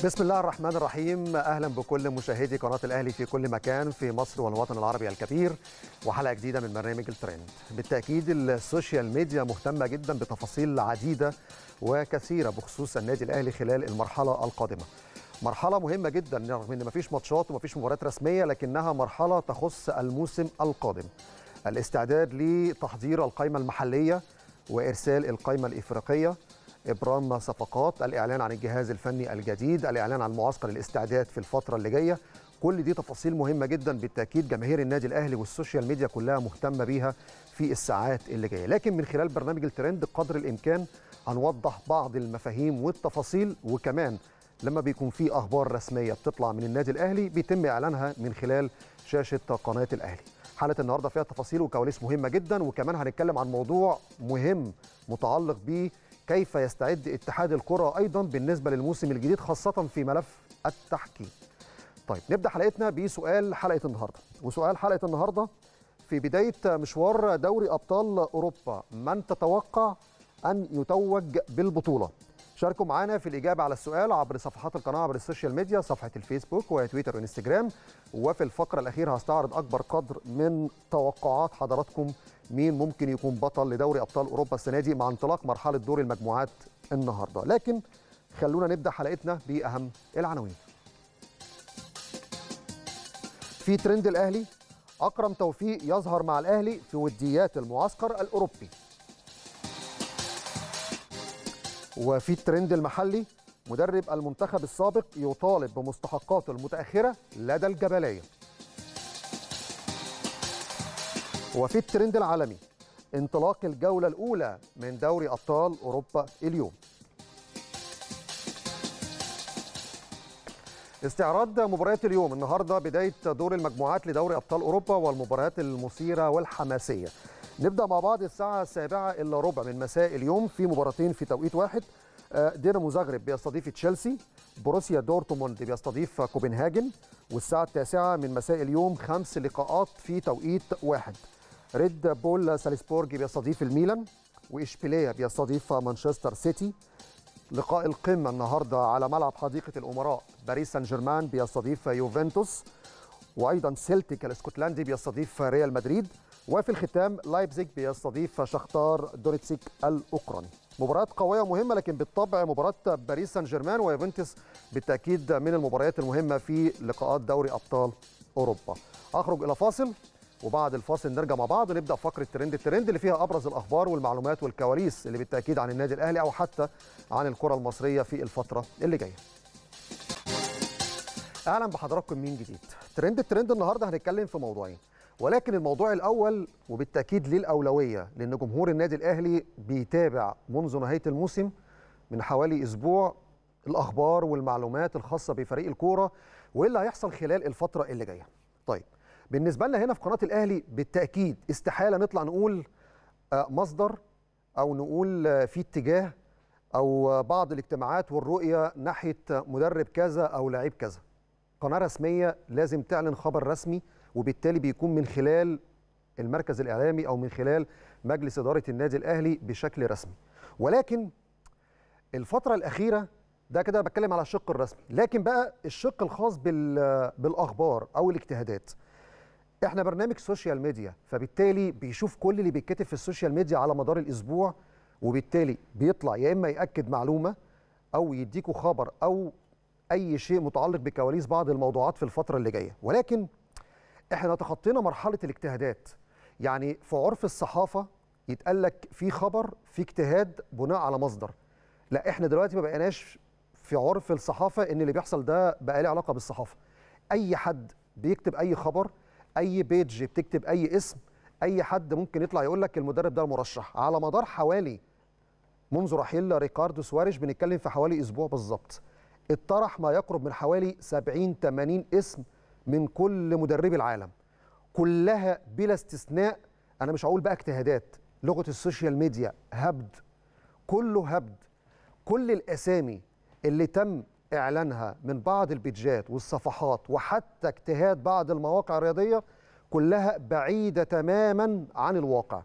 بسم الله الرحمن الرحيم اهلا بكل مشاهدي قناه الاهلي في كل مكان في مصر والوطن العربي الكبير وحلقه جديده من برنامج الترند بالتاكيد السوشيال ميديا مهتمه جدا بتفاصيل عديده وكثيره بخصوص النادي الاهلي خلال المرحله القادمه مرحله مهمه جدا رغم ان مفيش ماتشات ومفيش مباريات رسميه لكنها مرحله تخص الموسم القادم الاستعداد لتحضير القائمه المحليه وارسال القائمه الافريقيه ابرام صفقات الاعلان عن الجهاز الفني الجديد الاعلان عن معسكر الاستعداد في الفتره اللي جايه كل دي تفاصيل مهمه جدا بالتاكيد جماهير النادي الاهلي والسوشيال ميديا كلها مهتمه بيها في الساعات اللي جايه لكن من خلال برنامج الترند قدر الامكان هنوضح بعض المفاهيم والتفاصيل وكمان لما بيكون في اخبار رسميه بتطلع من النادي الاهلي بيتم اعلانها من خلال شاشه قناه الاهلي حلقه النهارده فيها تفاصيل وكواليس مهمه جدا وكمان هنتكلم عن موضوع مهم متعلق ب كيف يستعد اتحاد الكره ايضا بالنسبه للموسم الجديد خاصه في ملف التحكيم طيب نبدا حلقتنا بسؤال حلقه النهارده وسؤال حلقه النهارده في بدايه مشوار دوري ابطال اوروبا من تتوقع ان يتوج بالبطوله شاركوا معنا في الإجابة على السؤال عبر صفحات القناة عبر السوشيال ميديا صفحة الفيسبوك وتويتر وإنستجرام وفي الفقرة الأخيرة هستعرض أكبر قدر من توقعات حضراتكم مين ممكن يكون بطل لدوري أبطال أوروبا السنة دي مع انطلاق مرحلة دور المجموعات النهاردة لكن خلونا نبدأ حلقتنا بأهم العناوين في ترند الأهلي أكرم توفيق يظهر مع الأهلي في وديات المعسكر الأوروبي وفي الترند المحلي مدرب المنتخب السابق يطالب بمستحقاته المتأخرة لدى الجبلية وفي الترند العالمي انطلاق الجولة الأولى من دوري أبطال أوروبا اليوم استعراض مباريات اليوم النهارده بداية دور المجموعات لدوري أبطال أوروبا والمباريات المثيرة والحماسية نبدا مع بعض الساعه السابعة الا ربع من مساء اليوم في مباراتين في توقيت واحد دينامو زاغرب بيستضيف تشيلسي بروسيا دورتموند بيستضيف كوبنهاجن والساعه التاسعة من مساء اليوم خمس لقاءات في توقيت واحد ريد بول سالزبورج بيستضيف الميلان واشبيليه بيستضيف مانشستر سيتي لقاء القمه النهارده على ملعب حديقه الامراء باريس سان جيرمان بيستضيف يوفنتوس وايضا سيلتيك الاسكتلندي بيستضيف ريال مدريد وفي الختام لايبزيج بيستضيف شختار دونيتسيك الاوكراني مباريات قويه ومهمه لكن بالطبع مباراه باريس سان جيرمان ويوفنتوس بالتاكيد من المباريات المهمه في لقاءات دوري ابطال اوروبا اخرج الى فاصل وبعد الفاصل نرجع مع بعض ونبدا فقره ترند الترند اللي فيها ابرز الاخبار والمعلومات والكواليس اللي بالتاكيد عن النادي الاهلي او حتى عن الكره المصريه في الفتره اللي جايه اهلا بحضراتكم من جديد ترند الترند النهارده هنتكلم في موضوعين ولكن الموضوع الاول وبالتاكيد ليه الاولويه لان جمهور النادي الاهلي بيتابع منذ نهايه الموسم من حوالي اسبوع الاخبار والمعلومات الخاصه بفريق الكوره وايه اللي هيحصل خلال الفتره اللي جايه. طيب بالنسبه لنا هنا في قناه الاهلي بالتاكيد استحاله نطلع نقول مصدر او نقول في اتجاه او بعض الاجتماعات والرؤيه ناحيه مدرب كذا او لعيب كذا. قناه رسميه لازم تعلن خبر رسمي وبالتالي بيكون من خلال المركز الاعلامي او من خلال مجلس اداره النادي الاهلي بشكل رسمي ولكن الفتره الاخيره ده كده بتكلم على الشق الرسمي لكن بقى الشق الخاص بالاخبار او الاجتهادات احنا برنامج سوشيال ميديا فبالتالي بيشوف كل اللي بيتكتب في السوشيال ميديا على مدار الاسبوع وبالتالي بيطلع يا اما ياكد معلومه او يديكوا خبر او اي شيء متعلق بكواليس بعض الموضوعات في الفتره اللي جايه ولكن احنا تخطينا مرحله الاجتهادات يعني في عرف الصحافه يتقال لك في خبر في اجتهاد بناء على مصدر لا احنا دلوقتي ما بقيناش في عرف الصحافه ان اللي بيحصل ده بقى له علاقه بالصحافه اي حد بيكتب اي خبر اي بيج بتكتب اي اسم اي حد ممكن يطلع يقول لك المدرب ده المرشح على مدار حوالي منذ رحيل ريكاردو سواريش بنتكلم في حوالي اسبوع بالظبط اتطرح ما يقرب من حوالي 70 80 اسم من كل مدربي العالم كلها بلا استثناء انا مش هقول بقى اجتهادات لغه السوشيال ميديا هبد كله هبد كل الاسامي اللي تم اعلانها من بعض البيدجات والصفحات وحتى اجتهاد بعض المواقع الرياضيه كلها بعيده تماما عن الواقع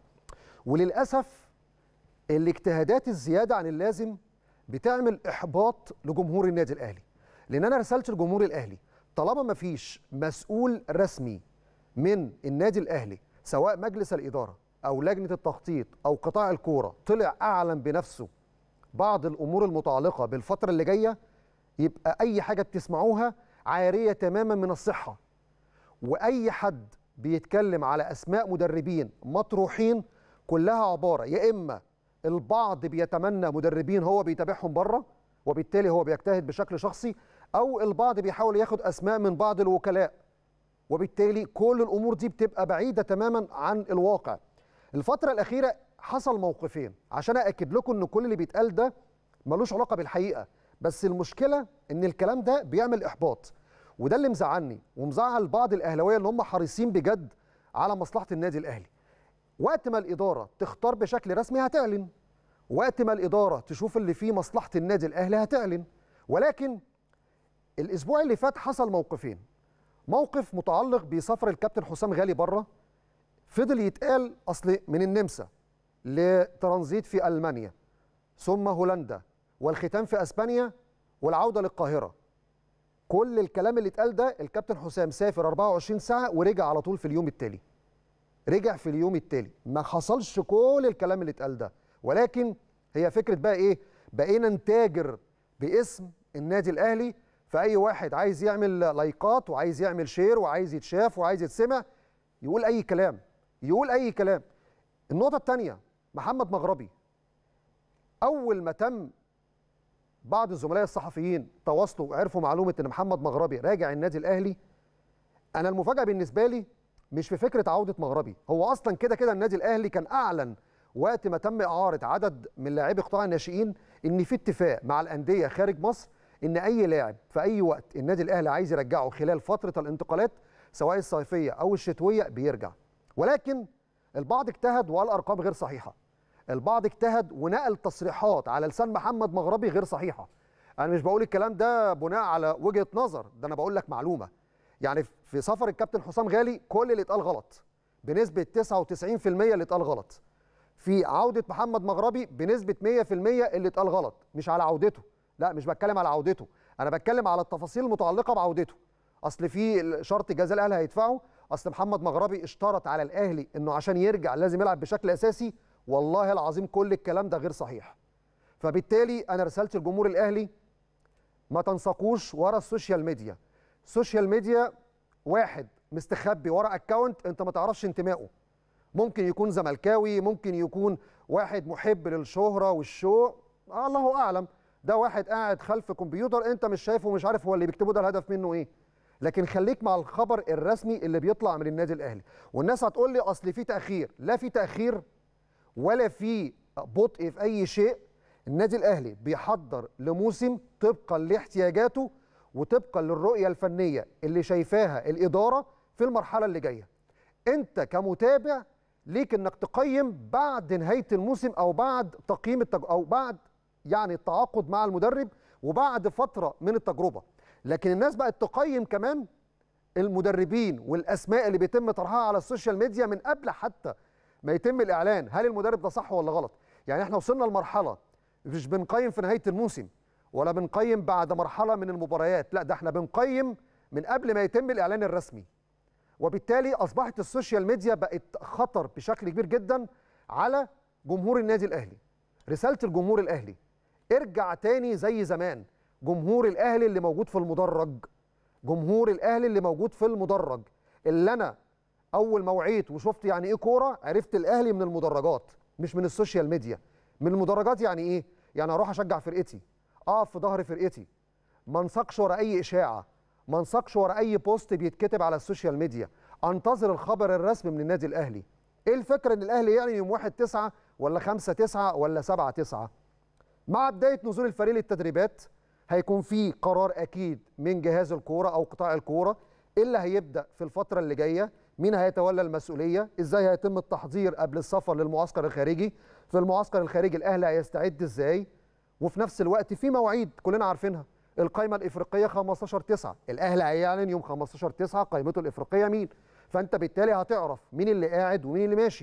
وللاسف الاجتهادات الزياده عن اللازم بتعمل احباط لجمهور النادي الاهلي لان انا رسالتي لجمهور الاهلي طالما ما فيش مسؤول رسمي من النادي الاهلي سواء مجلس الاداره او لجنه التخطيط او قطاع الكوره طلع اعلن بنفسه بعض الامور المتعلقه بالفتره اللي جايه يبقى اي حاجه بتسمعوها عاريه تماما من الصحه واي حد بيتكلم على اسماء مدربين مطروحين كلها عباره يا اما البعض بيتمنى مدربين هو بيتابعهم بره وبالتالي هو بيجتهد بشكل شخصي او البعض بيحاول ياخد اسماء من بعض الوكلاء وبالتالي كل الامور دي بتبقى بعيده تماما عن الواقع الفتره الاخيره حصل موقفين عشان اكد لكم ان كل اللي بيتقال ده ملوش علاقه بالحقيقه بس المشكله ان الكلام ده بيعمل احباط وده اللي مزعلني ومزعل بعض الاهلاويه اللي هم حريصين بجد على مصلحه النادي الاهلي وقت ما الاداره تختار بشكل رسمي هتعلن وقت ما الاداره تشوف اللي فيه مصلحه النادي الاهلي هتعلن ولكن الاسبوع اللي فات حصل موقفين موقف متعلق بسفر الكابتن حسام غالي بره فضل يتقال اصل من النمسا لترانزيت في المانيا ثم هولندا والختام في اسبانيا والعوده للقاهره كل الكلام اللي اتقال ده الكابتن حسام سافر 24 ساعه ورجع على طول في اليوم التالي رجع في اليوم التالي ما حصلش كل الكلام اللي اتقال ده ولكن هي فكره بقى ايه بقينا نتاجر باسم النادي الاهلي فاي واحد عايز يعمل لايكات وعايز يعمل شير وعايز يتشاف وعايز يتسمع يقول اي كلام يقول اي كلام النقطه الثانيه محمد مغربي اول ما تم بعض الزملاء الصحفيين تواصلوا وعرفوا معلومه ان محمد مغربي راجع النادي الاهلي انا المفاجاه بالنسبه لي مش في فكره عوده مغربي هو اصلا كده كده النادي الاهلي كان اعلن وقت ما تم اعاره عدد من لاعبي قطاع الناشئين ان في اتفاق مع الانديه خارج مصر ان اي لاعب في اي وقت النادي الاهلي عايز يرجعه خلال فتره الانتقالات سواء الصيفيه او الشتويه بيرجع ولكن البعض اجتهد وقال ارقام غير صحيحه البعض اجتهد ونقل تصريحات على لسان محمد مغربي غير صحيحه انا مش بقول الكلام ده بناء على وجهه نظر ده انا بقول لك معلومه يعني في سفر الكابتن حسام غالي كل اللي اتقال غلط بنسبه 99% اللي اتقال غلط في عوده محمد مغربي بنسبه 100% اللي اتقال غلط مش على عودته لا مش بتكلم على عودته انا بتكلم على التفاصيل المتعلقه بعودته اصل في شرط جزاء الاهلي هيدفعه اصل محمد مغربي اشترط على الاهلي انه عشان يرجع لازم يلعب بشكل اساسي والله العظيم كل الكلام ده غير صحيح فبالتالي انا رسالتي لجمهور الاهلي ما تنسقوش ورا السوشيال ميديا السوشيال ميديا واحد مستخبي ورا اكونت انت ما تعرفش انتمائه ممكن يكون زملكاوي ممكن يكون واحد محب للشهره والشو الله اعلم ده واحد قاعد خلف كمبيوتر انت مش شايفه ومش عارف هو اللي بيكتبه ده الهدف منه ايه لكن خليك مع الخبر الرسمي اللي بيطلع من النادي الاهلي والناس هتقول لي اصل في تاخير لا في تاخير ولا في بطء في اي شيء النادي الاهلي بيحضر لموسم طبقا لاحتياجاته وطبقا للرؤيه الفنيه اللي شايفاها الاداره في المرحله اللي جايه انت كمتابع ليك انك تقيم بعد نهايه الموسم او بعد تقييم التج... او بعد يعني التعاقد مع المدرب وبعد فتره من التجربه لكن الناس بقت تقيم كمان المدربين والاسماء اللي بيتم طرحها على السوشيال ميديا من قبل حتى ما يتم الاعلان هل المدرب ده صح ولا غلط يعني احنا وصلنا لمرحله مش بنقيم في نهايه الموسم ولا بنقيم بعد مرحله من المباريات لا ده احنا بنقيم من قبل ما يتم الاعلان الرسمي وبالتالي اصبحت السوشيال ميديا بقت خطر بشكل كبير جدا على جمهور النادي الاهلي رساله الجمهور الاهلي ارجع تاني زي زمان جمهور الاهلي اللي موجود في المدرج جمهور الاهلي اللي موجود في المدرج اللي انا اول ما وعيت وشفت يعني ايه كوره عرفت الاهلي من المدرجات مش من السوشيال ميديا من المدرجات يعني ايه يعني اروح اشجع فرقتي اقف في ظهر فرقتي ما انساقش ورا اي اشاعه ما انساقش ورا اي بوست بيتكتب على السوشيال ميديا انتظر الخبر الرسمي من النادي الاهلي ايه الفكره ان الاهلي يعني يوم 1 9 ولا 5 9 ولا 7 9 مع بدايه نزول الفريق للتدريبات هيكون في قرار اكيد من جهاز الكوره او قطاع الكوره ايه اللي هيبدا في الفتره اللي جايه مين هيتولى المسؤوليه ازاي هيتم التحضير قبل السفر للمعسكر الخارجي في المعسكر الخارجي الاهلي هيستعد ازاي وفي نفس الوقت في مواعيد كلنا عارفينها القائمه الافريقيه 15 9 الاهلي هيعلن يوم 15 9 قائمته الافريقيه مين فانت بالتالي هتعرف مين اللي قاعد ومين اللي ماشي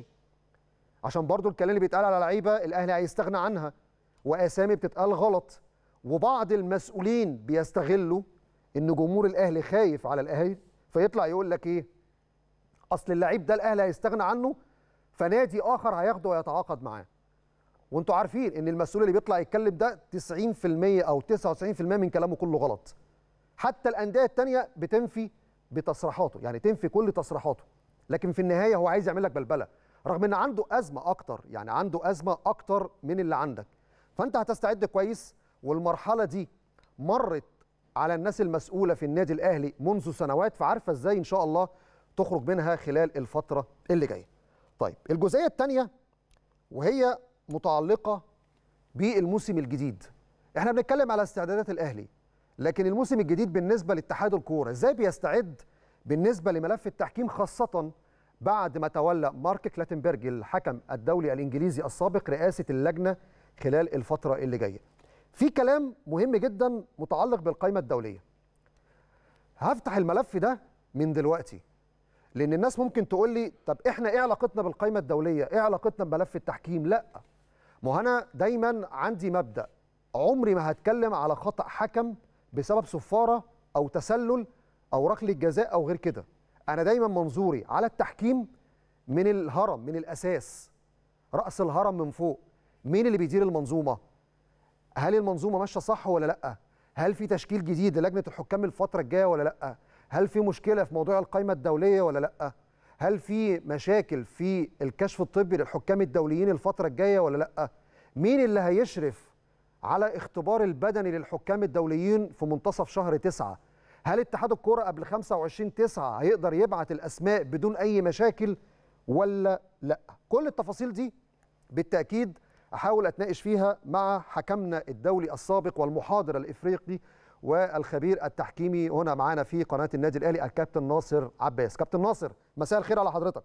عشان برضو الكلام اللي بيتقال على لعيبه الاهلي هيستغنى عنها واسامي بتتقال غلط وبعض المسؤولين بيستغلوا ان جمهور الاهلي خايف على الاهلي فيطلع يقول لك ايه اصل اللعيب ده الاهلي هيستغنى عنه فنادي اخر هياخده ويتعاقد معاه وانتوا عارفين ان المسؤول اللي بيطلع يتكلم ده 90% او 99% من كلامه كله غلط حتى الانديه الثانيه بتنفي بتصريحاته يعني تنفي كل تصريحاته لكن في النهايه هو عايز يعمل لك بلبله رغم ان عنده ازمه اكتر يعني عنده ازمه اكتر من اللي عندك فانت هتستعد كويس والمرحله دي مرت على الناس المسؤوله في النادي الاهلي منذ سنوات فعارفه ازاي ان شاء الله تخرج منها خلال الفتره اللي جايه طيب الجزئيه الثانيه وهي متعلقه بالموسم الجديد احنا بنتكلم على استعدادات الاهلي لكن الموسم الجديد بالنسبه لاتحاد الكوره ازاي بيستعد بالنسبه لملف التحكيم خاصه بعد ما تولى مارك كلاتنبرج الحكم الدولي الانجليزي السابق رئاسه اللجنه خلال الفتره اللي جايه في كلام مهم جدا متعلق بالقائمه الدوليه هفتح الملف ده من دلوقتي لان الناس ممكن تقول لي طب احنا ايه علاقتنا بالقائمه الدوليه ايه علاقتنا بملف التحكيم لا ما انا دايما عندي مبدا عمري ما هتكلم على خطا حكم بسبب صفاره او تسلل او ركله جزاء او غير كده انا دايما منظوري على التحكيم من الهرم من الاساس راس الهرم من فوق مين اللي بيدير المنظومه هل المنظومه ماشيه صح ولا لا هل في تشكيل جديد للجنه الحكام الفتره الجايه ولا لا هل في مشكله في موضوع القائمه الدوليه ولا لا هل في مشاكل في الكشف الطبي للحكام الدوليين الفتره الجايه ولا لا مين اللي هيشرف على اختبار البدني للحكام الدوليين في منتصف شهر تسعة هل اتحاد الكرة قبل 25 تسعة هيقدر يبعت الأسماء بدون أي مشاكل ولا لا كل التفاصيل دي بالتأكيد أحاول أتناقش فيها مع حكمنا الدولي السابق والمحاضر الإفريقي والخبير التحكيمي هنا معانا في قناة النادي الأهلي الكابتن ناصر عباس كابتن ناصر مساء الخير على حضرتك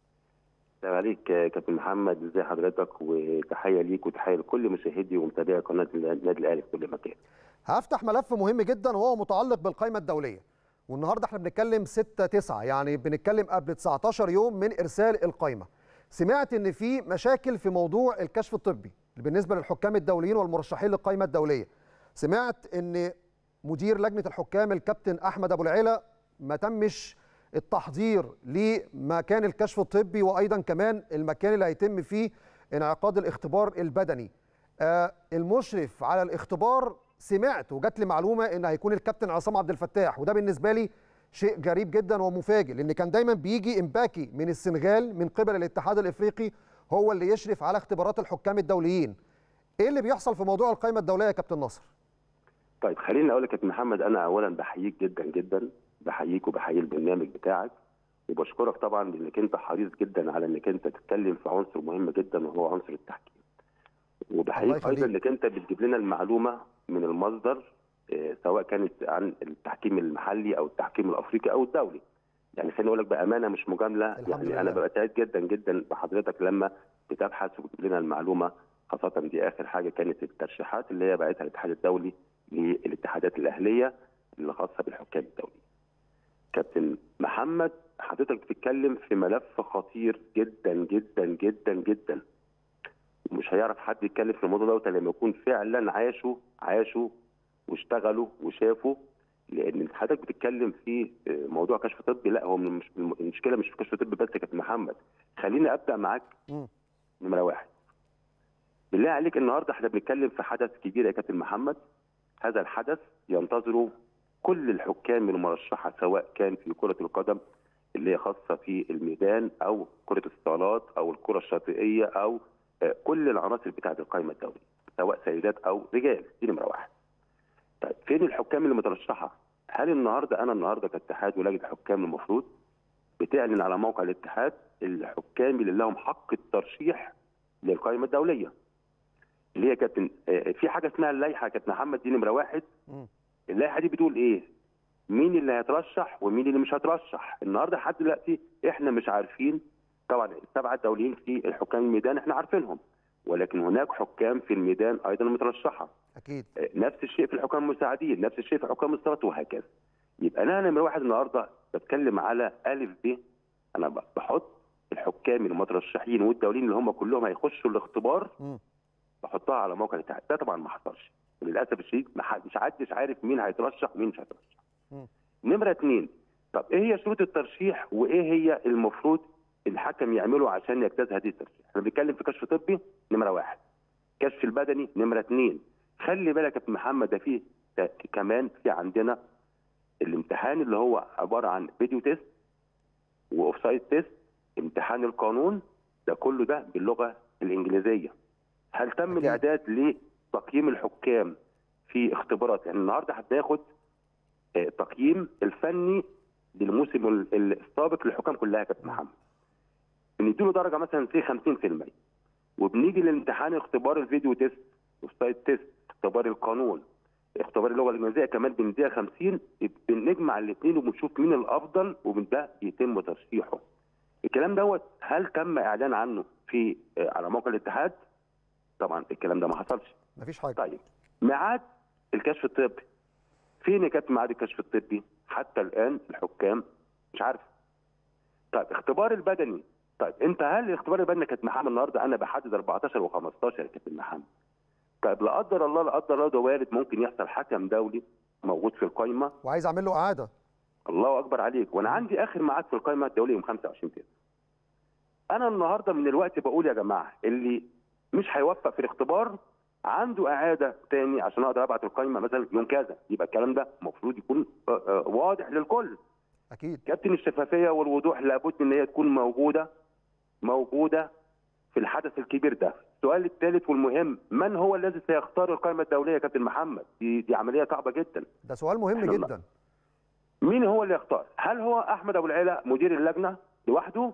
السلام عليك كابتن محمد ازي حضرتك وتحيه ليك وتحيه لكل مشاهدي ومتابعي قناه النادي الاهلي في كل مكان. هفتح ملف مهم جدا وهو متعلق بالقائمه الدوليه. والنهارده احنا بنتكلم 6 9 يعني بنتكلم قبل 19 يوم من ارسال القائمه. سمعت ان في مشاكل في موضوع الكشف الطبي بالنسبه للحكام الدوليين والمرشحين للقائمه الدوليه. سمعت ان مدير لجنه الحكام الكابتن احمد ابو العيله ما تمش التحضير لمكان الكشف الطبي وايضا كمان المكان اللي هيتم فيه انعقاد الاختبار البدني آه المشرف على الاختبار سمعت وجات لي معلومه ان هيكون الكابتن عصام عبد الفتاح وده بالنسبه لي شيء غريب جدا ومفاجئ لان كان دايما بيجي امباكي من السنغال من قبل الاتحاد الافريقي هو اللي يشرف على اختبارات الحكام الدوليين ايه اللي بيحصل في موضوع القائمه الدوليه يا كابتن ناصر طيب خليني اقول لك يا كابتن محمد انا اولا بحييك جدا جدا بحييك وبحيي البرنامج بتاعك وبشكرك طبعا لانك انت حريص جدا على انك انت تتكلم في عنصر مهم جدا وهو عنصر التحكيم. وبحييك ايضا انك انت بتجيب لنا المعلومه من المصدر إيه سواء كانت عن التحكيم المحلي او التحكيم الافريقي او الدولي. يعني خليني اقول لك بامانه مش مجامله يعني لله. انا ببقى سعيد جدا جدا بحضرتك لما بتبحث وتجيب لنا المعلومه خاصه دي اخر حاجه كانت الترشيحات اللي هي بعتها الاتحاد الدولي للاتحادات الاهليه اللي خاصه بالحكام الدوليين. كابتن محمد حضرتك بتتكلم في ملف خطير جدا جدا جدا جدا ومش هيعرف حد يتكلم في الموضوع ده لما يكون فعلا عاشوا عاشوا واشتغلوا وشافوا لان حضرتك بتتكلم في موضوع كشف طبي لا هو مش المشكله مش في كشف طبي بس يا كابتن محمد خليني ابدا معاك نمره واحد بالله عليك النهارده احنا بنتكلم في حدث كبير يا كابتن محمد هذا الحدث ينتظره كل الحكام المرشحه سواء كان في كره القدم اللي هي خاصه في الميدان او كره الصالات او الكره الشاطئيه او كل العناصر بتاعه القائمه الدوليه سواء سيدات او رجال دي نمره واحد. طيب فين الحكام اللي مترشحه؟ هل النهارده انا النهارده كاتحاد ولجنه الحكام المفروض بتعلن على موقع الاتحاد الحكام اللي لهم حق الترشيح للقائمه الدوليه. اللي هي كابتن في حاجه اسمها اللائحه يا كابتن محمد دي نمره واحد اللائحه دي بتقول ايه؟ مين اللي هيترشح ومين اللي مش هيترشح؟ النهارده لحد دلوقتي احنا مش عارفين طبعا السبعه الدوليين في الحكام الميدان احنا عارفينهم ولكن هناك حكام في الميدان ايضا مترشحه. اكيد. نفس الشيء في الحكام المساعدين، نفس الشيء في حكام الصالات وهكذا. يبقى انا نمره واحد النهارده بتكلم على الف ب انا بحط الحكام المترشحين والدوليين اللي هم كلهم هيخشوا الاختبار م. بحطها على موقع الاتحاد ده طبعا ما حصلش وللاسف الشديد مش حدش عارف مين هيترشح ومين مش هيترشح مم. نمره اثنين طب ايه هي شروط الترشيح وايه هي المفروض الحكم يعمله عشان يجتاز هذه الترشيح؟ احنا بنتكلم في كشف طبي نمره واحد كشف البدني نمره اثنين خلي بالك يا كابتن محمد ده فيه ت- كمان في عندنا الامتحان اللي هو عباره عن فيديو تيست واوفسايد تيست امتحان القانون ده كله ده باللغه الانجليزيه هل تم أكيد. الاعداد لتقييم الحكام في اختبارات يعني النهارده هتاخد آه، تقييم الفني للموسم ال- السابق للحكام كلها يا كابتن محمد بنديله درجه مثلا سي 50% وبنيجي للامتحان اختبار الفيديو تيست وسايد تيست اختبار القانون اختبار اللغه الانجليزيه كمان بنديها 50 بنجمع الاثنين وبنشوف مين الافضل ومن ده يتم ترشيحه الكلام دوت هل تم اعلان عنه في آه، على موقع الاتحاد طبعا الكلام ده ما حصلش مفيش حاجه طيب ميعاد الكشف الطبي فين يا كابتن ميعاد الكشف الطبي حتى الان الحكام مش عارف طيب اختبار البدني طيب انت هل اختبار البدني كانت محمد النهارده انا بحدد 14 و15 يا كابتن محمد طيب لا قدر الله لا قدر الله ده وارد ممكن يحصل حكم دولي موجود في القايمه وعايز اعمل له اعاده الله اكبر عليك وانا عندي اخر ميعاد في القائمه الدوليه يوم 25 تاني انا النهارده من الوقت بقول يا جماعه اللي مش هيوفق في الاختبار عنده اعاده تاني عشان اقدر ابعت القائمه مثلا يوم كذا يبقى الكلام ده المفروض يكون آه، آه، واضح للكل اكيد كابتن الشفافيه والوضوح لابد ان هي تكون موجوده موجوده في الحدث الكبير ده السؤال الثالث والمهم من هو الذي سيختار القائمه الدوليه يا كابتن محمد دي دي عمليه صعبه جدا ده سؤال مهم إحنا جدا مين هو اللي يختار؟ هل هو احمد ابو العلا مدير اللجنه لوحده؟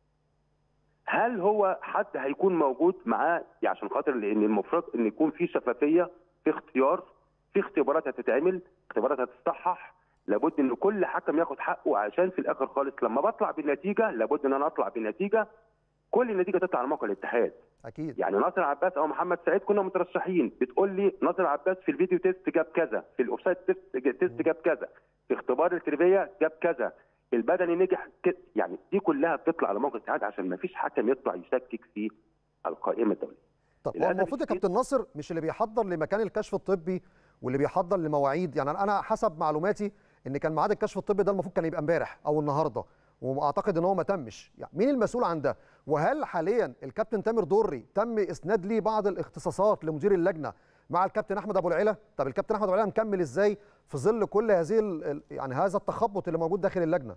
هل هو حد هيكون موجود معاه يعني عشان خاطر لان المفروض ان يكون في شفافيه في اختيار في اختبارات هتتعمل اختبارات هتتصحح لابد ان كل حكم ياخد حقه عشان في الاخر خالص لما بطلع بالنتيجه لابد ان انا اطلع بالنتيجه كل النتيجه تطلع على موقع الاتحاد اكيد يعني ناصر عباس او محمد سعيد كنا مترشحين بتقول لي ناصر عباس في الفيديو تيست جاب كذا في الاوفسايد تيست تيست جاب كذا في اختبار التربيه جاب كذا البدني نجح كده يعني دي كلها بتطلع على موقع الاتحاد عشان ما فيش حكم يطلع يشكك في القائمه الدوليه طب هو للأسف المفروض يا الشديد- كابتن ناصر مش اللي بيحضر لمكان الكشف الطبي واللي بيحضر لمواعيد يعني انا حسب معلوماتي ان كان ميعاد الكشف الطبي ده المفروض كان يبقى امبارح او النهارده واعتقد ان هو ما تمش يعني مين المسؤول عن ده وهل حاليا الكابتن تامر دري تم اسناد ليه بعض الاختصاصات لمدير اللجنه مع الكابتن احمد ابو العلا طب الكابتن احمد ابو العلا مكمل ازاي في ظل كل هذه ال- ال- يعني هذا التخبط اللي موجود داخل اللجنه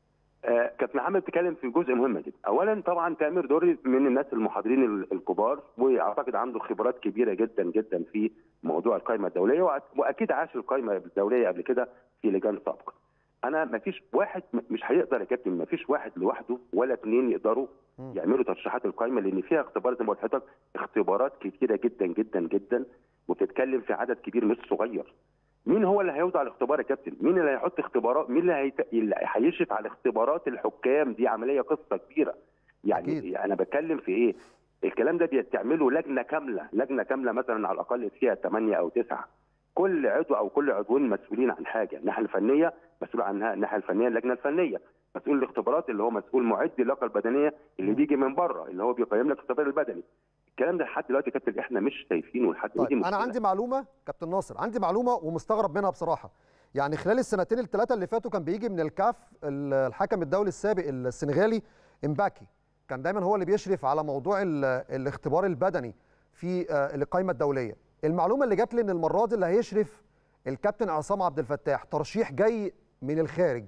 آه، كابتن محمد بتتكلم في جزء مهم جدا اولا طبعا تامر دوري من الناس المحاضرين ال- الكبار واعتقد عنده خبرات كبيره جدا جدا في موضوع القائمه الدوليه وأ- واكيد عاش القائمه الدوليه قبل كده في لجان سابقه انا ما فيش واحد م- مش هيقدر يا كابتن ما فيش واحد لوحده ولا اثنين يقدروا مم. يعملوا ترشيحات القائمه لان فيها اختبارات زي ما قلت لحضرتك اختبارات كتيره جدا جدا جدا وبتتكلم في عدد كبير مش صغير مين هو اللي هيوضع الاختبار يا كابتن؟ مين اللي هيحط اختبارات؟ مين اللي, هيت... اللي هيشرف على اختبارات الحكام؟ دي عمليه قصه كبيره. يعني أكيد. انا بتكلم في ايه؟ الكلام ده بيعمله لجنه كامله، لجنه كامله مثلا على الاقل فيها ثمانيه او تسعه. كل عضو او كل عضوين مسؤولين عن حاجه، الناحيه الفنيه مسؤول عنها الناحيه الفنيه اللجنه الفنيه، مسؤول الاختبارات اللي هو مسؤول معد اللياقه البدنيه اللي مم. بيجي من بره اللي هو بيقيم لك الاختبار البدني. الكلام ده لحد دلوقتي يا كابتن احنا مش شايفينه لحد طيب دي انا مشكلة. عندي معلومه كابتن ناصر عندي معلومه ومستغرب منها بصراحه يعني خلال السنتين الثلاثه اللي فاتوا كان بيجي من الكاف ال- الحكم الدولي السابق السنغالي امباكي كان دايما هو اللي بيشرف على موضوع ال- الاختبار البدني في آه، القائمه الدوليه المعلومه اللي جات لي ان المره دي اللي هيشرف الكابتن عصام عبد الفتاح ترشيح جاي من الخارج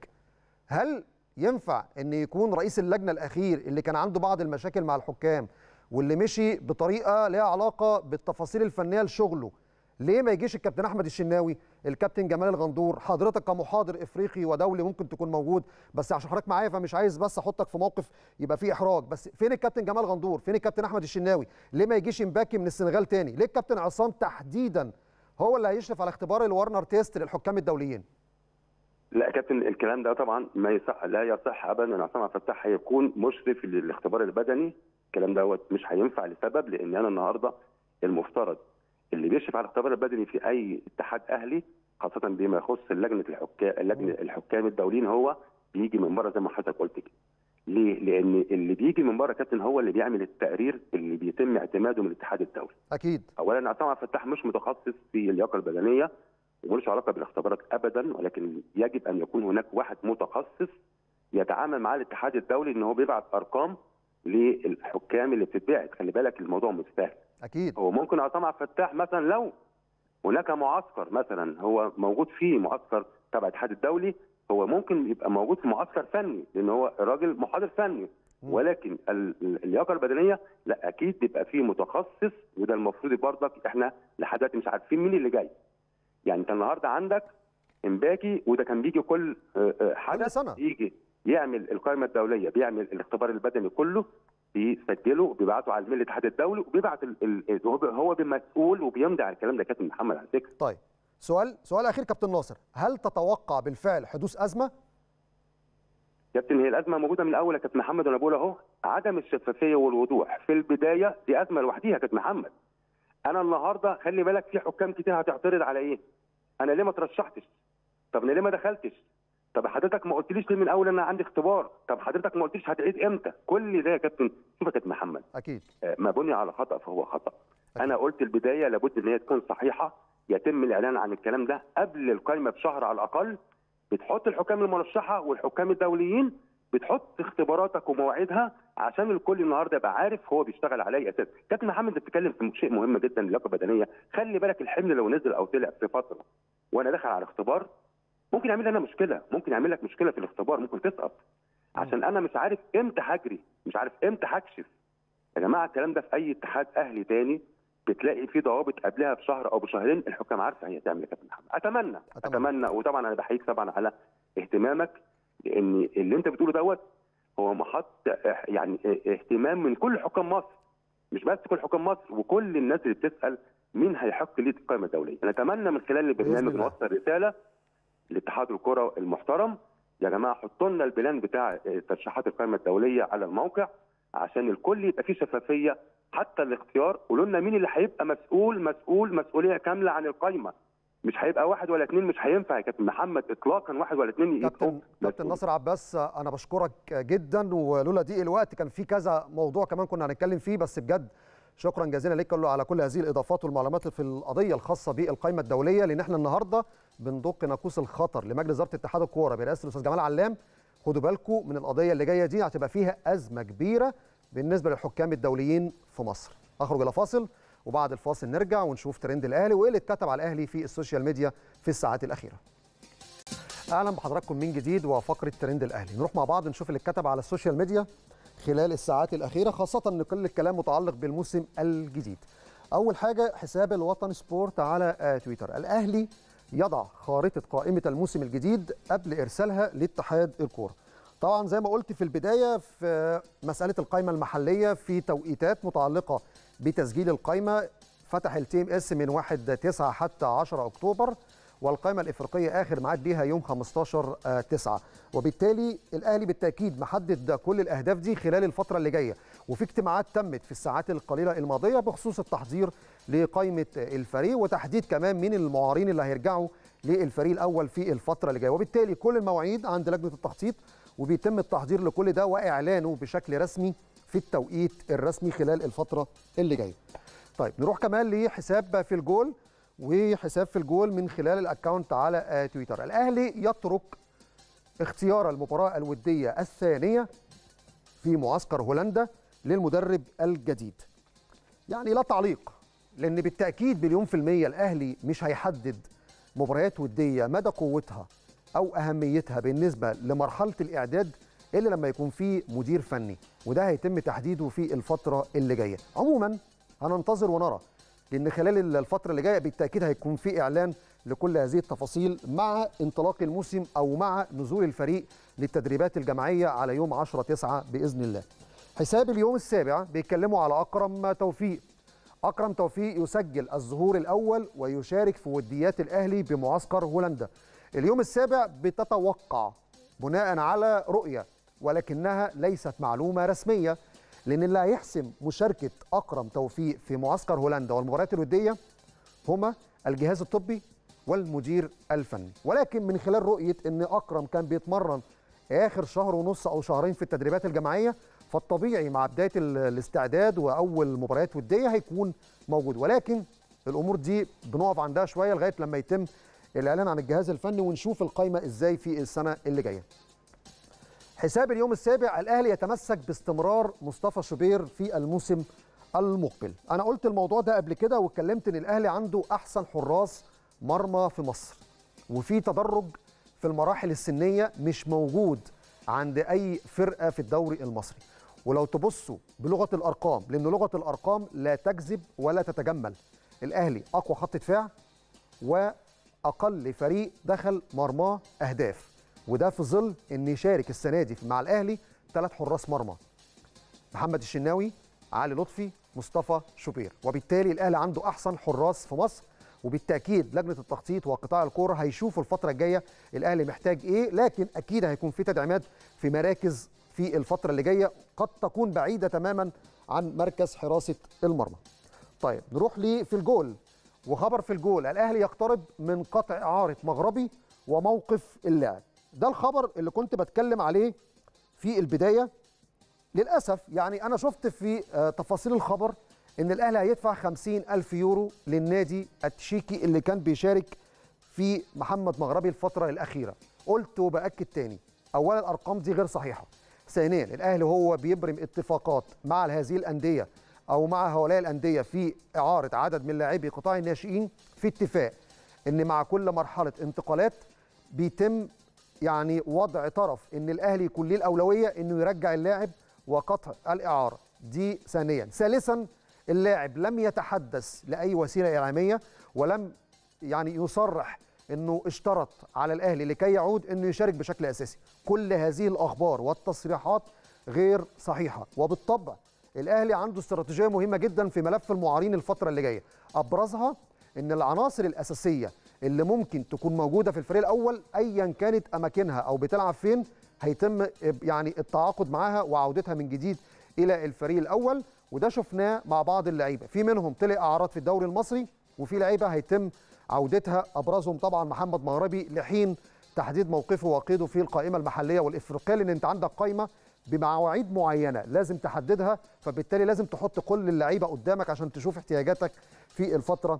هل ينفع ان يكون رئيس اللجنه الاخير اللي كان عنده بعض المشاكل مع الحكام واللي مشي بطريقه لها علاقه بالتفاصيل الفنيه لشغله ليه ما يجيش الكابتن احمد الشناوي الكابتن جمال الغندور حضرتك كمحاضر افريقي ودولي ممكن تكون موجود بس عشان حضرتك معايا فمش عايز بس احطك في موقف يبقى فيه احراج بس فين الكابتن جمال غندور فين الكابتن احمد الشناوي ليه ما يجيش امباكي من السنغال تاني ليه الكابتن عصام تحديدا هو اللي هيشرف على اختبار الورنر تيست للحكام الدوليين لا يا كابتن الكلام ده طبعا ما يصح لا يصح ابدا ان عصام عبد الفتاح هيكون مشرف للاختبار البدني الكلام دوت مش هينفع لسبب لان انا النهارده المفترض اللي بيشرف على الاختبار البدني في اي اتحاد اهلي خاصه بما يخص لجنه الحكام لجنه الحكام الدوليين هو بيجي من بره زي ما حضرتك قلت كده ليه؟ لان اللي بيجي من بره يا كابتن هو اللي بيعمل التقرير اللي بيتم اعتماده من الاتحاد الدولي اكيد اولا عصام عبد الفتاح مش متخصص في اللياقه البدنيه وملوش علاقه بالاختبارات ابدا ولكن يجب ان يكون هناك واحد متخصص يتعامل مع الاتحاد الدولي ان هو بيبعت ارقام للحكام اللي بتتبعت خلي بالك الموضوع مش سهل اكيد هو ممكن عصام عبد الفتاح مثلا لو هناك معسكر مثلا هو موجود فيه معسكر تبع الاتحاد الدولي هو ممكن يبقى موجود في معسكر فني لان هو الراجل محاضر فني مم. ولكن ال- ال- اللياقه البدنيه لا اكيد بيبقى فيه متخصص وده المفروض برضك احنا لحد دلوقتي مش عارفين مين اللي جاي يعني انت النهارده عندك امباكي وده كان بيجي كل آه، آه، حدث سنة. يجي يعمل القائمه الدوليه بيعمل الاختبار البدني كله بيسجله وبيبعته على الميل الاتحاد الدولي وبيبعت ال- ال- هو هو مسؤول وبيمضي على الكلام ده كابتن محمد على فكره طيب سؤال سؤال اخير كابتن ناصر هل تتوقع بالفعل حدوث ازمه كابتن هي الازمه موجوده من الاول يا كابتن محمد وانا بقول اهو عدم الشفافيه والوضوح في البدايه دي ازمه لوحديها يا كابتن محمد انا النهارده خلي بالك في حكام كتير هتعترض على ايه انا ليه ما ترشحتش طب انا ليه ما دخلتش طب حضرتك ما قلتليش ليه من الاول ان انا عندي اختبار طب حضرتك ما قلتليش هتعيد امتى كل ده يا كابتن شوف يا كابتن محمد اكيد آه، ما بني على خطا فهو خطا أكيد. انا قلت البدايه لابد ان هي تكون صحيحه يتم الاعلان عن الكلام ده قبل القائمه بشهر على الاقل بتحط الحكام المرشحه والحكام الدوليين بتحط اختباراتك ومواعيدها عشان الكل النهارده يبقى عارف هو بيشتغل على اي اساس كابتن محمد انت بتتكلم في شيء مهم جدا اللياقه البدنيه خلي بالك الحمل لو نزل او طلع في فتره وانا داخل على اختبار ممكن يعمل لي انا مشكله ممكن يعمل لك مشكله في الاختبار ممكن تسقط عشان انا مش عارف امتى هجري مش عارف امتى هكشف يا جماعه الكلام ده في اي اتحاد اهلي تاني بتلاقي في ضوابط قبلها بشهر او بشهرين الحكام عارفه هي تعمل ايه يا كابتن محمد اتمنى أتمنى. اتمنى وطبعا انا بحييك طبعا على اهتمامك لان اللي انت بتقوله دوت هو محط اه- يعني اه- اهتمام من كل حكام مصر مش بس كل حكام مصر وكل الناس اللي بتسال مين هيحق ليه القائمه الدوليه نتمنى من خلال البرنامج الله. نوصل رساله لاتحاد الكره المحترم يا جماعه حطوا لنا البلان بتاع اه، ترشيحات القائمه الدوليه على الموقع عشان الكل يبقى فيه شفافيه حتى الاختيار قولوا لنا مين اللي هيبقى مسؤول مسؤول مسؤوليه كامله عن القائمه مش هيبقى واحد ولا اثنين مش هينفع يا كابتن محمد اطلاقا واحد ولا اثنين يبقوا كابتن كابتن مسؤول. ناصر عباس انا بشكرك جدا ولولا ضيق الوقت كان في كذا موضوع كمان كنا هنتكلم فيه بس بجد شكرا جزيلا ليك كله على كل هذه الاضافات والمعلومات في القضيه الخاصه بالقائمه الدوليه لان احنا النهارده بندق ناقوس الخطر لمجلس اداره اتحاد الكوره برئاسه الاستاذ جمال علام خدوا بالكم من القضيه اللي جايه دي هتبقى فيها ازمه كبيره بالنسبه للحكام الدوليين في مصر اخرج الى فاصل وبعد الفاصل نرجع ونشوف ترند الاهلي وايه اللي اتكتب على الاهلي في السوشيال ميديا في الساعات الاخيره اهلا بحضراتكم من جديد وفقره ترند الاهلي نروح مع بعض نشوف اللي اتكتب على السوشيال ميديا خلال الساعات الاخيره خاصه ان كل الكلام متعلق بالموسم الجديد اول حاجه حساب الوطن سبورت على آه، تويتر الاهلي يضع خارطه قائمه الموسم الجديد قبل ارسالها لاتحاد الكوره طبعا زي ما قلت في البدايه في مساله القائمه المحليه في توقيتات متعلقه بتسجيل القائمه فتح التي ام اس من 1 9 حتى 10 اكتوبر والقائمه الافريقيه اخر ميعاد ليها يوم 15 آه، 9 وبالتالي الاهلي بالتاكيد محدد كل الاهداف دي خلال الفتره اللي جايه وفي اجتماعات تمت في الساعات القليله الماضيه بخصوص التحضير لقائمه الفريق وتحديد كمان مين المعارين اللي هيرجعوا للفريق الاول في الفتره اللي جايه وبالتالي كل المواعيد عند لجنه التخطيط وبيتم التحضير لكل ده واعلانه بشكل رسمي في التوقيت الرسمي خلال الفتره اللي جايه طيب نروح كمان لحساب في الجول وحساب في الجول من خلال الاكونت على آه، تويتر الاهلي يترك اختيار المباراه الوديه الثانيه في معسكر هولندا للمدرب الجديد يعني لا تعليق لان بالتاكيد مليون في الميه الاهلي مش هيحدد مباريات وديه مدى قوتها او اهميتها بالنسبه لمرحله الاعداد الا لما يكون في مدير فني وده هيتم تحديده في الفتره اللي جايه عموما هننتظر ونرى لان خلال الفتره اللي جايه بالتاكيد هيكون في اعلان لكل هذه التفاصيل مع انطلاق الموسم او مع نزول الفريق للتدريبات الجماعيه على يوم 10 9 باذن الله حساب اليوم السابع بيتكلموا على اكرم توفيق اكرم توفيق يسجل الظهور الاول ويشارك في وديات الاهلي بمعسكر هولندا اليوم السابع بتتوقع بناء على رؤيه ولكنها ليست معلومه رسميه لان اللي هيحسم مشاركه اكرم توفيق في معسكر هولندا والمباريات الوديه هما الجهاز الطبي والمدير الفني ولكن من خلال رؤيه ان اكرم كان بيتمرن اخر شهر ونص او شهرين في التدريبات الجماعيه فالطبيعي مع بدايه ال- الاستعداد واول مباريات وديه هيكون موجود ولكن الامور دي بنقف عندها شويه لغايه لما يتم الاعلان عن الجهاز الفني ونشوف القائمه ازاي في السنه اللي جايه حساب اليوم السابع الاهلي يتمسك باستمرار مصطفى شوبير في الموسم المقبل انا قلت الموضوع ده قبل كده واتكلمت ان الاهلي عنده احسن حراس مرمى في مصر وفي تدرج في المراحل السنيه مش موجود عند اي فرقه في الدوري المصري ولو تبصوا بلغه الارقام لان لغه الارقام لا تكذب ولا تتجمل الاهلي اقوى خط دفاع واقل فريق دخل مرماه اهداف وده في ظل ان يشارك السنه دي مع الاهلي ثلاث حراس مرمى محمد الشناوي علي لطفي مصطفى شوبير وبالتالي الاهلي عنده احسن حراس في مصر وبالتاكيد لجنه التخطيط وقطاع الكوره هيشوفوا الفتره الجايه الاهلي محتاج ايه لكن اكيد هيكون في تدعيمات في مراكز في الفتره اللي جايه قد تكون بعيده تماما عن مركز حراسه المرمى طيب نروح لي في الجول وخبر في الجول الاهلي يقترب من قطع اعاره مغربي وموقف اللاعب ده الخبر اللي كنت بتكلم عليه في البدايه للاسف يعني انا شفت في تفاصيل الخبر ان الاهلي هيدفع 50 الف يورو للنادي التشيكي اللي كان بيشارك في محمد مغربي الفتره الاخيره قلت وباكد تاني اولا الارقام دي غير صحيحه ثانيا الاهلي هو بيبرم اتفاقات مع هذه الانديه او مع هؤلاء الانديه في اعاره عدد من لاعبي قطاع الناشئين في اتفاق ان مع كل مرحله انتقالات بيتم يعني وضع طرف ان الاهلي يكون ليه الاولويه انه يرجع اللاعب وقطع الاعاره دي ثانيا ثالثا اللاعب لم يتحدث لاي وسيله اعلاميه ولم يعني يصرح انه اشترط على الاهلي لكي يعود انه يشارك بشكل اساسي كل هذه الاخبار والتصريحات غير صحيحه وبالطبع الاهلي عنده استراتيجيه مهمه جدا في ملف المعارين الفتره اللي جايه ابرزها ان العناصر الاساسيه اللي ممكن تكون موجوده في الفريق الاول ايا كانت اماكنها او بتلعب فين هيتم يعني التعاقد معاها وعودتها من جديد الى الفريق الاول وده شفناه مع بعض اللعيبه في منهم طلع اعراض في الدوري المصري وفي لعيبه هيتم عودتها ابرزهم طبعا محمد مغربي لحين تحديد موقفه وقيده في القائمه المحليه والافريقيه لان انت عندك قائمه بمواعيد معينه لازم تحددها فبالتالي لازم تحط كل اللعيبه قدامك عشان تشوف احتياجاتك في الفتره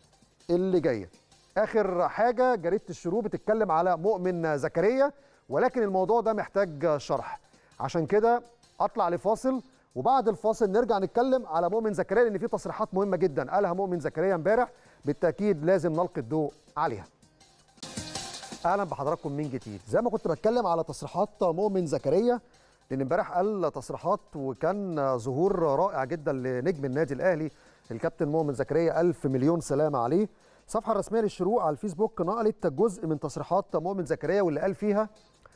اللي جايه اخر حاجه جريده الشروق بتتكلم على مؤمن زكريا ولكن الموضوع ده محتاج شرح عشان كده اطلع لفاصل وبعد الفاصل نرجع نتكلم على مؤمن زكريا لان في تصريحات مهمه جدا قالها مؤمن زكريا امبارح بالتاكيد لازم نلقي الضوء عليها اهلا بحضراتكم من جديد زي ما كنت بتكلم على تصريحات مؤمن زكريا لان امبارح قال تصريحات وكان ظهور رائع جدا لنجم النادي الاهلي الكابتن مؤمن زكريا ألف مليون سلامه عليه الصفحه الرسميه للشروق على الفيسبوك نقلت جزء من تصريحات مؤمن زكريا واللي قال فيها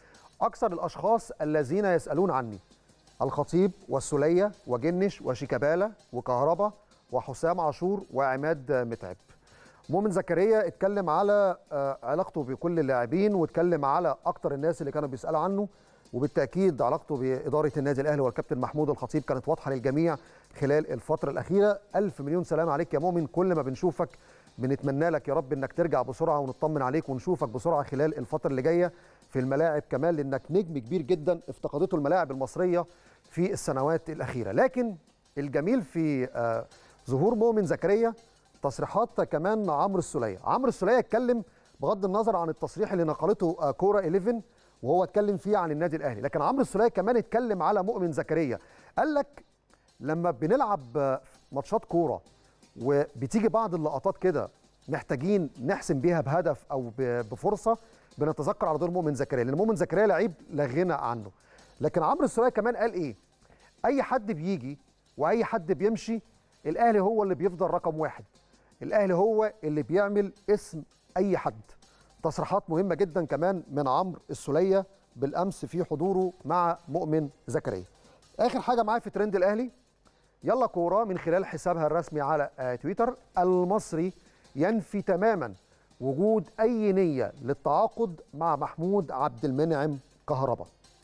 اكثر الاشخاص الذين يسالون عني الخطيب والسليه وجنش وشيكابالا وكهربا وحسام عاشور وعماد متعب مؤمن زكريا اتكلم على علاقته بكل اللاعبين واتكلم على اكتر الناس اللي كانوا بيسالوا عنه وبالتاكيد علاقته باداره النادي الاهلي والكابتن محمود الخطيب كانت واضحه للجميع خلال الفتره الاخيره الف مليون سلام عليك يا مؤمن كل ما بنشوفك بنتمنى لك يا رب انك ترجع بسرعه ونطمن عليك ونشوفك بسرعه خلال الفتره اللي جايه في الملاعب كمان لانك نجم كبير جدا افتقدته الملاعب المصريه في السنوات الاخيره لكن الجميل في ظهور مؤمن زكريا تصريحات كمان عمرو السوليه عمرو السوليه اتكلم بغض النظر عن التصريح اللي نقلته كوره 11 وهو اتكلم فيه عن النادي الاهلي لكن عمرو السوليه كمان اتكلم على مؤمن زكريا قال لك لما بنلعب ماتشات كوره وبتيجي بعض اللقطات كده محتاجين نحسم بيها بهدف او بفرصه بنتذكر على دور مؤمن زكريا لان مؤمن زكريا لعيب لا غنى عنه لكن عمرو السوليه كمان قال ايه اي حد بيجي واي حد بيمشي الاهلي هو اللي بيفضل رقم واحد الاهلي هو اللي بيعمل اسم اي حد تصريحات مهمه جدا كمان من عمرو السوليه بالامس في حضوره مع مؤمن زكريا اخر حاجه معايا في ترند الاهلي يلا كوره من خلال حسابها الرسمي على تويتر المصري ينفي تماما وجود اي نيه للتعاقد مع محمود عبد المنعم كهربا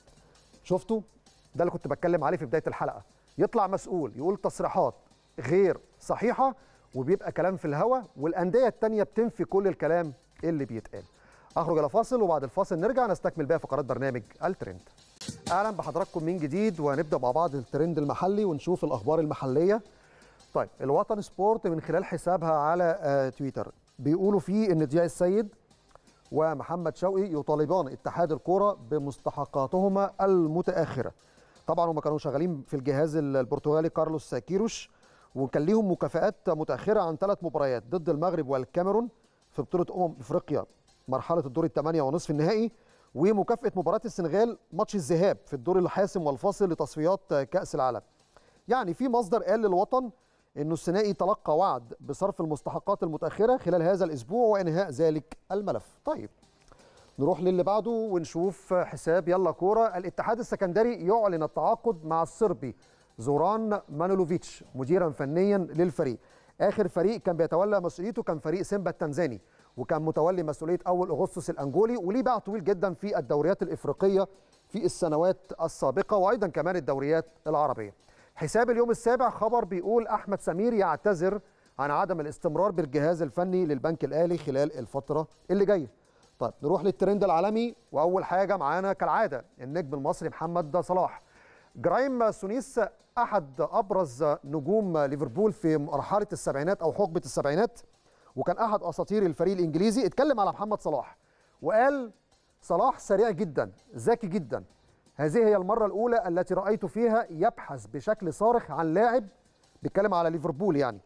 شفتوا ده اللي كنت بتكلم عليه في بدايه الحلقه يطلع مسؤول يقول تصريحات غير صحيحه وبيبقى كلام في الهوا والانديه الثانيه بتنفي كل الكلام اللي بيتقال اخرج الى فاصل وبعد الفاصل نرجع نستكمل باقي فقرات برنامج الترند اهلا بحضراتكم من جديد وهنبدا مع بعض الترند المحلي ونشوف الاخبار المحليه طيب الوطن سبورت من خلال حسابها على تويتر بيقولوا فيه ان ضياء السيد ومحمد شوقي يطالبان اتحاد الكوره بمستحقاتهما المتاخره طبعا هم كانوا شغالين في الجهاز البرتغالي كارلوس كيروش وكان ليهم مكافآت متاخره عن ثلاث مباريات ضد المغرب والكاميرون في بطوله امم افريقيا مرحله الدور الثمانيه ونصف النهائي ومكافاه مباراه السنغال ماتش الذهاب في الدور الحاسم والفاصل لتصفيات كاس العالم يعني في مصدر قال للوطن انه الثنائي تلقى وعد بصرف المستحقات المتاخره خلال هذا الاسبوع وانهاء ذلك الملف طيب نروح للي بعده ونشوف حساب يلا كوره الاتحاد السكندري يعلن التعاقد مع الصربي زوران مانولوفيتش مديرا فنيا للفريق اخر فريق كان بيتولى مسؤوليته كان فريق سيمبا التنزاني وكان متولي مسؤوليه اول اغسطس الانجولي وليه باع طويل جدا في الدوريات الافريقيه في السنوات السابقه وايضا كمان الدوريات العربيه حساب اليوم السابع خبر بيقول احمد سمير يعتذر عن عدم الاستمرار بالجهاز الفني للبنك الاهلي خلال الفتره اللي جايه طيب نروح للترند العالمي واول حاجه معانا كالعاده النجم المصري محمد صلاح جرايم سونيس احد ابرز نجوم ليفربول في مرحله السبعينات او حقبه السبعينات وكان احد اساطير الفريق الانجليزي اتكلم على محمد صلاح وقال صلاح سريع جدا ذكي جدا هذه هي المره الاولى التي رايت فيها يبحث بشكل صارخ عن لاعب بيتكلم على ليفربول يعني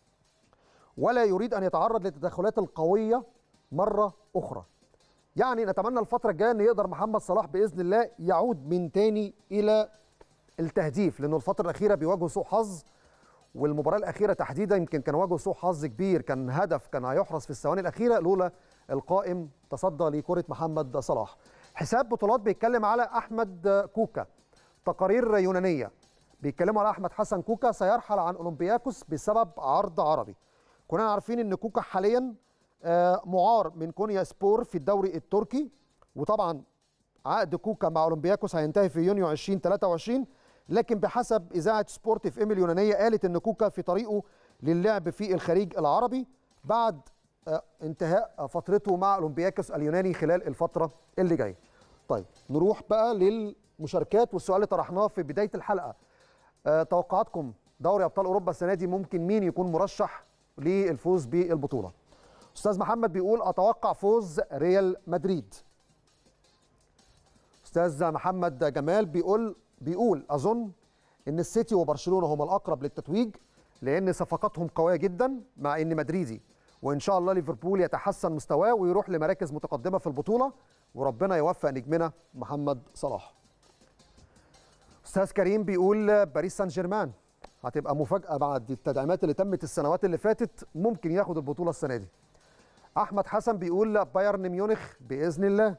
ولا يريد ان يتعرض للتدخلات القويه مره اخرى يعني نتمنى الفتره الجايه ان يقدر محمد صلاح باذن الله يعود من تاني الى التهديف لانه الفتره الاخيره بيواجهوا سوء حظ والمباراه الاخيره تحديدا يمكن كان واجهوا سوء حظ كبير كان هدف كان هيحرز في الثواني الاخيره لولا القائم تصدى لكره محمد صلاح حساب بطولات بيتكلم على احمد كوكا تقارير يونانيه بيتكلموا على احمد حسن كوكا سيرحل عن اولمبياكوس بسبب عرض عربي كنا عارفين ان كوكا حاليا معار من كونيا سبور في الدوري التركي وطبعا عقد كوكا مع اولمبياكوس هينتهي في يونيو 2023 لكن بحسب اذاعه سبورت اف ام اليونانيه قالت ان كوكا في طريقه للعب في الخليج العربي بعد انتهاء فترته مع اولمبياكوس اليوناني خلال الفتره اللي جايه. طيب نروح بقى للمشاركات والسؤال اللي طرحناه في بدايه الحلقه. أه توقعاتكم دوري ابطال اوروبا السنه دي ممكن مين يكون مرشح للفوز بالبطوله؟ استاذ محمد بيقول اتوقع فوز ريال مدريد. استاذ محمد جمال بيقول بيقول اظن ان السيتي وبرشلونه هما الاقرب للتتويج لان صفقاتهم قويه جدا مع ان مدريدي وان شاء الله ليفربول يتحسن مستواه ويروح لمراكز متقدمه في البطوله وربنا يوفق نجمنا محمد صلاح. استاذ كريم بيقول باريس سان جيرمان هتبقى مفاجاه بعد التدعيمات اللي تمت السنوات اللي فاتت ممكن ياخد البطوله السنه دي. احمد حسن بيقول بايرن ميونخ باذن الله.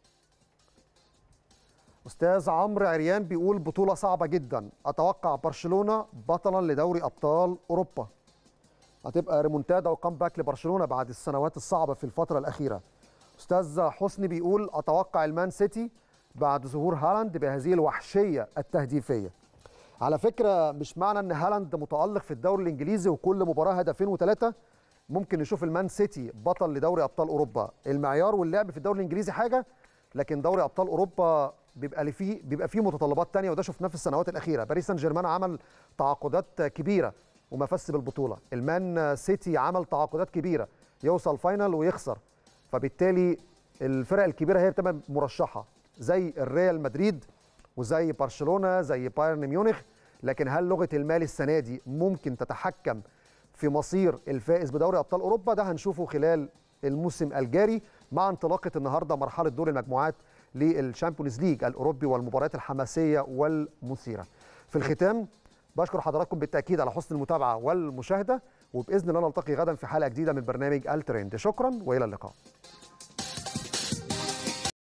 استاذ عمرو عريان بيقول بطوله صعبه جدا اتوقع برشلونه بطلا لدوري ابطال اوروبا. هتبقى ريمونتادا وكامباك لبرشلونه بعد السنوات الصعبه في الفتره الاخيره. استاذ حسني بيقول اتوقع المان سيتي بعد ظهور هالاند بهذه الوحشيه التهديفيه. على فكره مش معنى ان هالاند متالق في الدوري الانجليزي وكل مباراه هدفين وثلاثه ممكن نشوف المان سيتي بطل لدوري ابطال اوروبا، المعيار واللعب في الدوري الانجليزي حاجه لكن دوري ابطال اوروبا بيبقى فيه بيبقى فيه متطلبات ثانيه وده شفناه في السنوات الاخيره، باريس سان جيرمان عمل تعاقدات كبيره وما فاز بالبطوله المان سيتي عمل تعاقدات كبيره يوصل فاينل ويخسر فبالتالي الفرق الكبيره هي بتبقى مرشحه زي الريال مدريد وزي برشلونه زي بايرن ميونخ لكن هل لغه المال السنه دي ممكن تتحكم في مصير الفائز بدوري ابطال اوروبا ده هنشوفه خلال الموسم الجاري مع انطلاقه النهارده مرحله دور المجموعات للشامبيونز ليج الاوروبي والمباريات الحماسيه والمثيره في الختام بشكر حضراتكم بالتاكيد على حسن المتابعه والمشاهده وباذن الله نلتقي غدا في حلقه جديده من برنامج الترند شكرا والى اللقاء